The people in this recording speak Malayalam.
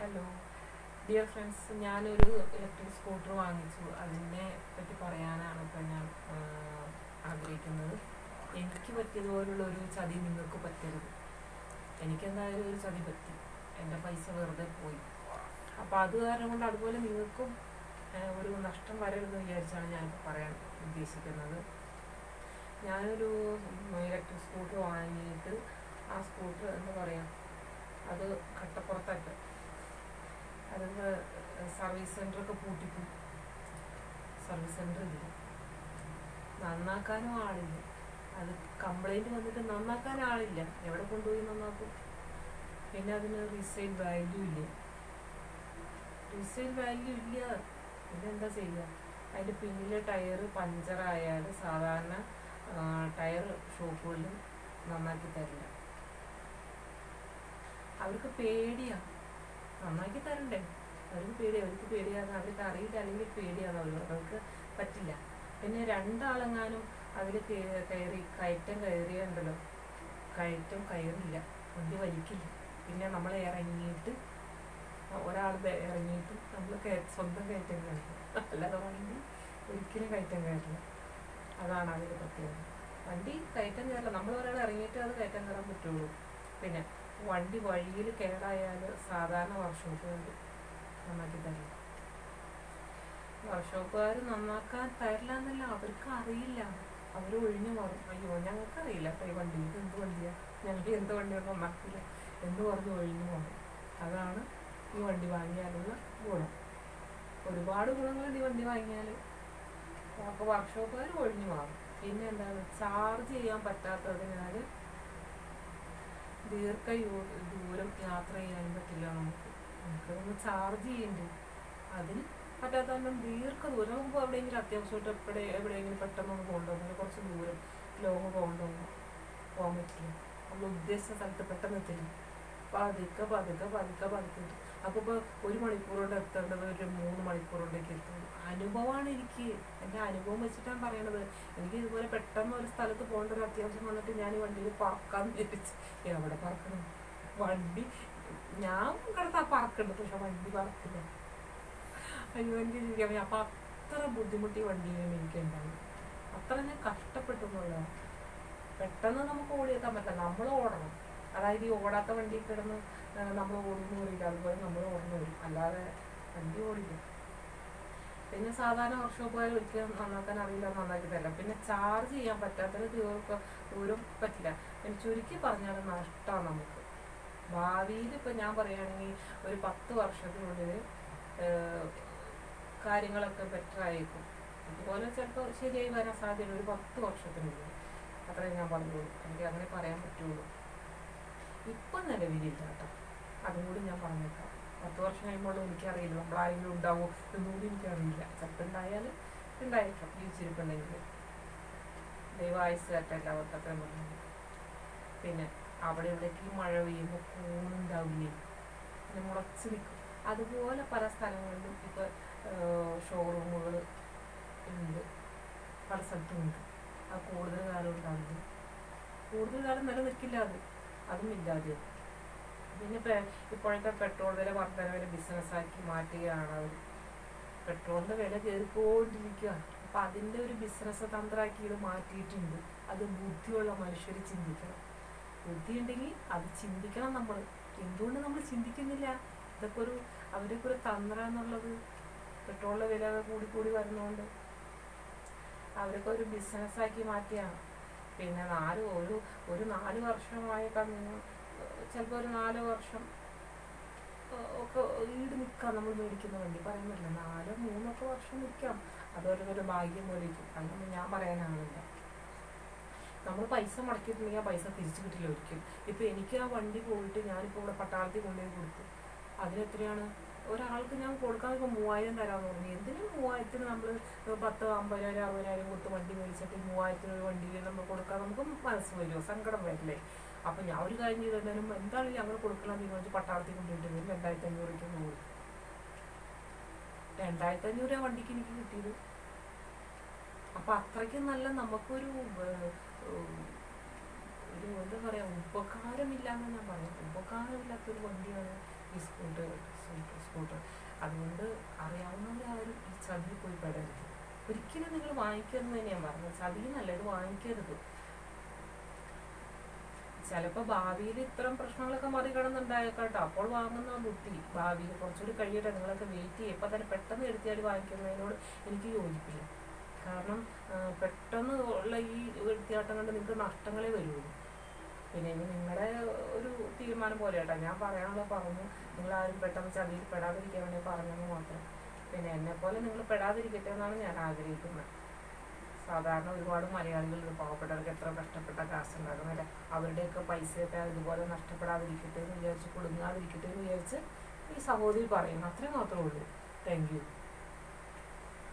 ഹലോ ഡിയർ ഫ്രണ്ട്സ് ഞാനൊരു ഇലക്ട്രിക് സ്കൂട്ടർ വാങ്ങിച്ചു അതിനെ പറ്റി പറയാനാണ് ഇപ്പം ഞാൻ ആ, ആഗ്രഹിക്കുന്നത് എനിക്ക് പറ്റിയതുപോലുള്ള ഒരു ചതി നിങ്ങൾക്ക് പറ്റരുത് എനിക്കെന്തായാലും ഒരു ചതി പറ്റി എൻ്റെ പൈസ വെറുതെ പോയി അപ്പോൾ അത് കാരണം കൊണ്ട് അതുപോലെ നിങ്ങൾക്കും ആ, ഒരു നഷ്ടം വരരുതെന്ന് വിചാരിച്ചാണ് ഞാനിപ്പോൾ പറയാൻ ഉദ്ദേശിക്കുന്നത് ഞാനൊരു ഇലക്ട്രിക് സ്കൂട്ടർ വാങ്ങിയിട്ട് ആ സ്കൂട്ടർ എന്താ പറയുക അത് കട്ടപ്പുറത്തായിട്ട് അതിന് സർവീസ് സെൻ്ററൊക്കെ പൂട്ടിപ്പോയി സർവീസ് സെൻ്റർ ഇല്ല നന്നാക്കാനും ആളില്ല അത് കംപ്ലൈൻറ്റ് വന്നിട്ട് നന്നാക്കാൻ ആളില്ല എവിടെ കൊണ്ടുപോയി നന്നാക്കും പിന്നെ അതിന് റീസെയിൽ വാല്യൂ ഇല്ല റീസെയിൽ വാല്യൂ ഇല്ല പിന്നെ എന്താ ചെയ്യുക അതിൻ്റെ പിന്നിലെ ടയർ പഞ്ചറായാൽ സാധാരണ ടയർ ഷോപ്പുകളിൽ നന്നാക്കി തരില്ല അവർക്ക് പേടിയാണ് നന്നാക്കി തരണ്ടേ അവർക്ക് പേടിയാണ് അവർക്ക് പേടിയാണ് അവർക്ക് അറിയില്ല അല്ലെങ്കിൽ പേടിയാണ് അവർ അവർക്ക് പറ്റില്ല പിന്നെ രണ്ടാളെങ്ങാനും അതിൽ കയറി കയറ്റം കയറിയുണ്ടല്ലോ കയറ്റം കയറില്ല വണ്ടി വലിക്കില്ല പിന്നെ നമ്മൾ ഇറങ്ങിയിട്ട് ഒരാൾ ഇറങ്ങിയിട്ട് നമ്മൾ സ്വന്തം കയറ്റം കയറില്ല അല്ലാതെ വണ്ടി ഒരിക്കലും കയറ്റം കയറില്ല അതാണ് അതിൽ പ്രത്യേകത വണ്ടി കയറ്റം കയറില്ല നമ്മൾ ഒരാൾ ഇറങ്ങിയിട്ട് അത് കയറ്റം കയറാൻ പറ്റുള്ളൂ പിന്നെ വണ്ടി വഴിയിൽ കേടായാൽ സാധാരണ വർക്ക്ഷോപ്പുകാർ നന്നാക്കി തരില്ല വർക്ക്ഷോപ്പുകാർ നന്നാക്കാൻ തരില്ല എന്നല്ല അവർക്ക് അറിയില്ല അവർ ഒഴിഞ്ഞു മാറും അയ്യോ ഞങ്ങൾക്കറിയില്ല അപ്പോൾ ഈ വണ്ടി ഇത് എന്ത് വണ്ടിയാണ് ഞങ്ങൾ എന്ത് വണ്ടിയാണ് നന്നാക്കില്ല എന്ന് പറഞ്ഞ് ഒഴിഞ്ഞു മാറും അതാണ് ഈ വണ്ടി വാങ്ങിയാലുള്ള ഗുണം ഒരുപാട് ഗുണങ്ങളുണ്ട് ഈ വണ്ടി വാങ്ങിയാൽ അപ്പോൾ വർക്ക്ഷോപ്പുകാർ ഒഴിഞ്ഞു മാറും പിന്നെ എന്താണ് ചാർജ് ചെയ്യാൻ പറ്റാത്തതിനാൽ ദീർഘ യൂ- ദൂരം യാത്ര ചെയ്യാൻ പറ്റില്ല നമുക്ക് നമുക്ക് ഒന്ന് ചാർജ് ചെയ്യണ്ടേ അതിന് പറ്റാത്തതുകൊണ്ട് ദീർഘ ദൂരം നമുക്ക് എവിടെയെങ്കിലും അത്യാവശ്യമായിട്ട് എവിടെ എവിടെയെങ്കിലും പെട്ടെന്ന് ഒന്ന് കൊണ്ടുപോകുന്നത് കുറച്ച് ദൂരം ലോങ് കൊണ്ടുപോകുമ്പോൾ പോകാൻ പറ്റില്ല നമ്മൾ ഉദ്ദേശിച്ച സ്ഥലത്ത് പെട്ടെന്ന് എത്തില്ല പതുക്കെ പതുക്കെ പതുക്കെ പതുക്കെ എത്തും അപ്പോൾ ഇപ്പോൾ ഒരു മണിക്കൂർ കൊണ്ട് എത്തേണ്ടത് ഒരു മൂന്ന് മണിക്കൂർ കൊണ്ടേക്ക് എത്തും അനുഭവമാണ് എനിക്ക് എൻ്റെ അനുഭവം വെച്ചിട്ടാണ് പറയണത് എനിക്ക് ഇതുപോലെ പെട്ടെന്ന് ഒരു സ്ഥലത്ത് പോകേണ്ട ഒരു അത്യാവശ്യം വന്നിട്ട് ഞാൻ ഈ വണ്ടിയിൽ പറക്കാന്ന് വിചാരിച്ചു എവിടെ പറക്കണം വണ്ടി ഞാൻ കിടത്താ പറക്കുന്നുണ്ട് പക്ഷെ വണ്ടി പറക്കില്ല അയ്യോ എനിക്ക് ചിരിക്കാൻ വയ്യ. അപ്പൊ അത്ര ബുദ്ധിമുട്ടി വണ്ടിയിലും എനിക്ക് ഉണ്ടായി അത്ര ഞാൻ കഷ്ടപ്പെട്ടു എന്നുള്ളതാണ് പെട്ടെന്ന് നമുക്ക് ഓടിയെത്താൻ പറ്റില്ല നമ്മൾ ഓടണം അതായത് ഈ ഓടാത്ത വണ്ടി കിടന്ന് നമ്മൾ ഓടുന്നു പറയില്ല അതുപോലെ നമ്മൾ ഓടുന്നു വരും അല്ലാതെ വണ്ടി ഓടില്ല പിന്നെ സാധാരണ വർക്ക്ഷോപ്പുകാർ ഒരിക്കലും നന്നാക്കാൻ അറിയില്ല നന്നാക്കി തരില്ല പിന്നെ ചാർജ് ചെയ്യാൻ പറ്റാത്തത് ദൂരം ദൂരം പറ്റില്ല പിന്നെ ചുരുക്കി പറഞ്ഞാൽ നഷ്ടമാണ് നമുക്ക് ഭാവിയിൽ ഇപ്പം ഞാൻ പറയുകയാണെങ്കിൽ ഒരു പത്ത് വർഷത്തിനുള്ളിൽ ഏഹ്, കാര്യങ്ങളൊക്കെ ബെറ്റർ ആയിരിക്കും ഇതുപോലെ ചിലപ്പോൾ ശരിയായി വരാൻ സാധ്യത ഒരു പത്ത് വർഷത്തിനുള്ളിൽ അത്രയും ഞാൻ പറഞ്ഞോളൂ എനിക്ക് അങ്ങനെ പറയാൻ പറ്റുള്ളൂ ഇപ്പം നിലവിലില്ല കേട്ടോ അതും കൂടി ഞാൻ പറഞ്ഞേക്കാം പത്ത് വർഷം കഴിയുമ്പോൾ എനിക്കറിയില്ല നമ്മൾ ആരെങ്കിലും ഉണ്ടാവോ എന്നുകൂടി എനിക്കറിയില്ല ചിലപ്പോൾ ഉണ്ടായാൽ ഉണ്ടായിരിക്കാം ജീവിച്ചിരിപ്പുണ്ടെങ്കിൽ ദൈവായുസ് കയറ്റല്ല അവർക്ക് അത്രയും പറഞ്ഞു പിന്നെ അവിടെ ഇവിടേക്ക് ഈ മഴ പെയ്യുമ്പോൾ കൂണുണ്ടാവില്ലേ പിന്നെ മുളച്ച് നിൽക്കും അതുപോലെ പല സ്ഥലങ്ങളിലും ഇപ്പോൾ ഷോറൂമുകൾ ഉണ്ട് പല സ്ഥലത്തും ഉണ്ട് അത് കൂടുതൽ കാലം ഉണ്ടാവില്ല കൂടുതൽ കാലം നിലനിൽക്കില്ല അത് അതും ഇല്ലാതെ പിന്നെ ഇപ്പൊ ഇപ്പോഴത്തെ പെട്രോൾ വില വർധനവിനെ ബിസിനസ്സാക്കി മാറ്റുകയാണ് അവർ പെട്രോളിന്റെ വില കയറിക്കൊണ്ടിരിക്കുക അപ്പൊ അതിന്റെ ഒരു ബിസിനസ് തന്ത്രമാക്കി ഇത് മാറ്റിയിട്ടുണ്ട് അത് ബുദ്ധിയുള്ള മനുഷ്യർ ചിന്തിക്കണം ബുദ്ധി ഉണ്ടെങ്കിൽ അത് ചിന്തിക്കണം നമ്മൾ എന്തുകൊണ്ട് നമ്മൾ ചിന്തിക്കുന്നില്ല ഇതൊക്കെ ഒരു അവരൊക്കെ ഒരു തന്ത്രം എന്നുള്ളത് പെട്രോളിന്റെ വില കൂടി കൂടി വരുന്നതുകൊണ്ട് അവരൊക്കെ ഒരു ബിസിനസ്സാക്കി മാറ്റിയാണ് പിന്നെ നാല് ഒരു ഒരു നാല് വർഷമായ കമ്പനി ചിലപ്പോൾ ഒരു നാല് വർഷം ഏഹ് ഒക്കെ ഈട് നിൽക്കാം നമ്മൾ മേടിക്കുന്ന വണ്ടി പറയുന്നില്ല നാലോ മൂന്നൊക്കെ വർഷം നിൽക്കാം അതൊരു ഭാഗ്യം പോലെ ഇരിക്കും അതൊന്നും ഞാൻ പറയാനാണില്ല നമ്മൾ പൈസ മുടക്കിയിട്ടുണ്ടെങ്കിൽ ആ പൈസ തിരിച്ചു കിട്ടില്ല ഒരിക്കലും ഇപ്പം എനിക്ക് ആ വണ്ടി പോയിട്ട് ഞാനിപ്പോൾ ഇവിടെ പട്ടാളത്തിൽ കൊണ്ടുപോയി കൊടുത്തു അതിനെത്രയാണ് ഒരാൾക്ക് ഞാൻ കൊടുക്കാൻ ഇപ്പോൾ മൂവായിരം തരാമെന്ന് പറഞ്ഞു എന്തിനും മൂവായിരത്തിന് നമ്മൾ പത്ത് അമ്പതിനായിരം അറുപതിനായിരം കൊടുത്ത് വണ്ടി മേടിച്ചിട്ട് മൂവായിരത്തിന് ഒരു വണ്ടി നമ്മൾ കൊടുക്കാൻ നമുക്ക് മനസ്സ് വരുമോ സങ്കടം വരില്ലേ അപ്പം ഞാൻ ഒരു കാര്യം ചെയ്തിട്ടും എന്താണ് ഞങ്ങൾ കൊടുക്കണം തീരുമാനിച്ച് പട്ടാളത്തിൽ കൊണ്ടുപോയിട്ട് വരും രണ്ടായിരത്തി അഞ്ഞൂറ് രൂപയ്ക്ക് ഒന്ന് കൊടുത്തു രണ്ടായിരത്തി അഞ്ഞൂറ് രൂപ വണ്ടിക്ക് എനിക്ക് കിട്ടിയത് അപ്പം അത്രയ്ക്കും നല്ല നമുക്കൊരു ഏഹ്, ഉം, ഒരു എന്താ പറയാ ഉപകാരമില്ലാന്ന് ഞാൻ പറയാം ഉപകാരമില്ലാത്തൊരു വണ്ടിയാണ് ഈ സ്കൂട്ടർ സ്കൂട്ടർ അതുകൊണ്ട് അറിയാവുന്നവരാരും ഈ ചതിയിൽ പോയി പെടരുത് ഒരിക്കലും നിങ്ങൾ വാങ്ങിക്കരുത് തന്നെ ഞാൻ പറഞ്ഞത് ചതിയെന്നല്ല ഇത് വാങ്ങിക്കരുത് ചിലപ്പോൾ ഭാവിയിൽ ഇത്തരം പ്രശ്നങ്ങളൊക്കെ മറികടന്നുണ്ടായേക്കാട്ടോ അപ്പോൾ വാങ്ങുന്ന ബുദ്ധി ഭാവിയിൽ കുറച്ചുകൂടി കഴിയട്ടെ നിങ്ങളൊക്കെ വെയിറ്റ് ചെയ്യും ഇപ്പം തന്നെ പെട്ടെന്ന് എടുത്തിയാൽ വാങ്ങിക്കുന്നതിനോട് എനിക്ക് യോജിപ്പില്ല കാരണം ആ, പെട്ടെന്ന് ഉള്ള ഈ എടുത്തിയാട്ടം കൊണ്ട് നിങ്ങൾക്ക് നഷ്ടങ്ങളെ വരുള്ളൂ പിന്നെ ഇനി നിങ്ങളുടെ ഒരു തീരുമാനം പോലെ കേട്ടോ ഞാൻ പറയാനുള്ള പറഞ്ഞു നിങ്ങൾ ആരും പെട്ടെന്ന് ചതിയിൽ പെടാതിരിക്കാൻ വേണ്ടി പറഞ്ഞെന്ന് മാത്രം പിന്നെ എന്നെ പോലെ നിങ്ങൾ പെടാതിരിക്കട്ടെ എന്നാണ് ഞാൻ ആഗ്രഹിക്കുന്നത് സാധാരണ ഒരുപാട് മലയാളികളുണ്ട് പാവപ്പെട്ടവർക്ക് എത്ര കഷ്ടപ്പെട്ട കാശ് ഉണ്ടാകുന്നില്ല അവരുടെയൊക്കെ പൈസയൊക്കെ ഇതുപോലെ നഷ്ടപ്പെടാതിരിക്കട്ടെ എന്ന് വിചാരിച്ച് കുടുങ്ങാതിരിക്കട്ടെ എന്ന് വിചാരിച്ച് ഈ സഹോദരി പറയുന്നു അത്രയും മാത്രമേ ഉള്ളൂ താങ്ക് യു